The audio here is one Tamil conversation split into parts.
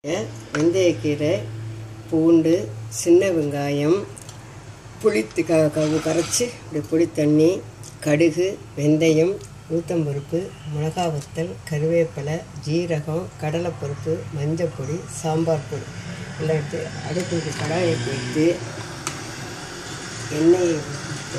வெந்தயக்கீரை பூண்டு சின்ன வெங்காயம் புளித்து க க கரைச்சி இப்படி புளி தண்ணி கடுகு வெந்தயம் உளுத்தம்பருப்பு மிளகா வத்தல் கருவேப்பிலை ஜீரகம் கடலைப்பருப்பு மஞ்சப்பொடி சாம்பார் பொடி எல்லாம் எடுத்து அடுப்புக்கு கடாயை வைத்து எண்ணெயை ஊற்றி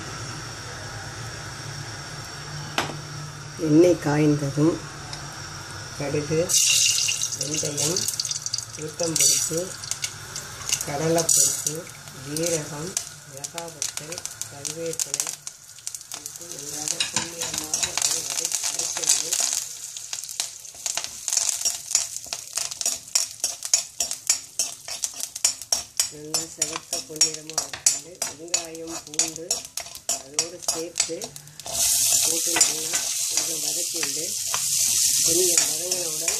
எண்ணெய் காய்ந்ததும் கடுகு வெந்தயம் உளுத்தம்பருப்பு கடலைப்பருப்பு ஜீரகம் மிளகாவத்தல் கருவேப்பிலை போட்டு நன்றாக பொன்னிறமாக அதை வதக்கி வதக்கிறது நல்லா செவத்த பொன்னிறமாக இருக்குது வெங்காயம் பூண்டு அதோடு சேர்த்து போட்டு நல்லா கொஞ்சம் வதக்கிண்டு கொஞ்சம் வதங்கினவுடன்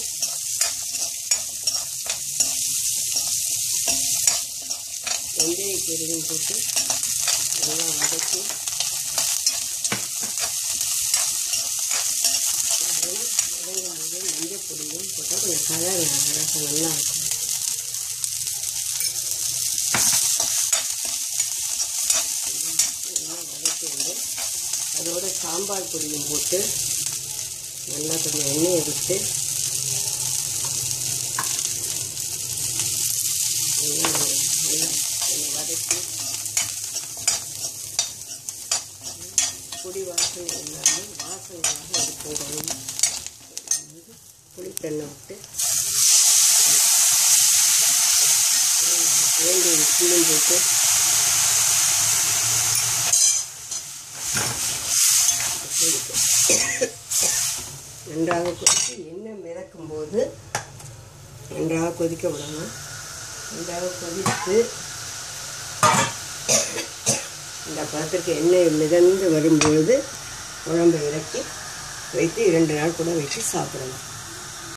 வெந்தய கீரையும் போட்டு நல்லா வதக்கி அப்புறம் வதங்கும் போது மஞ்சள் பொடியும் போட்டால் கொஞ்சம் கலர் அழகாக நல்லா இருக்கும் நல்லா வதக்கி வந்து அதோட சாம்பார் பொடியும் போட்டு நல்லா கொஞ்சம் எண்ணெயை விட்டு நல்லா நல்லா கொஞ்சம் வதக்கி பொடி வாசனை எல்லாமே வாசனையாக இருக்கும் புளித்தெண்ணெய் விட்டு வேண்டிய புளியும் போட்டு நன்றாக கொதித்து எண்ணெய் மிதக்கும் போது நன்றாக கொதிக்க விடணும் நன்றாக கொதித்து இந்த பதத்திற்கு எண்ணெய் மிதந்து வரும்பொழுது குழம்பை இறக்கி வைத்து இரண்டு நாள் கூட வைத்து சாப்பிடலாம்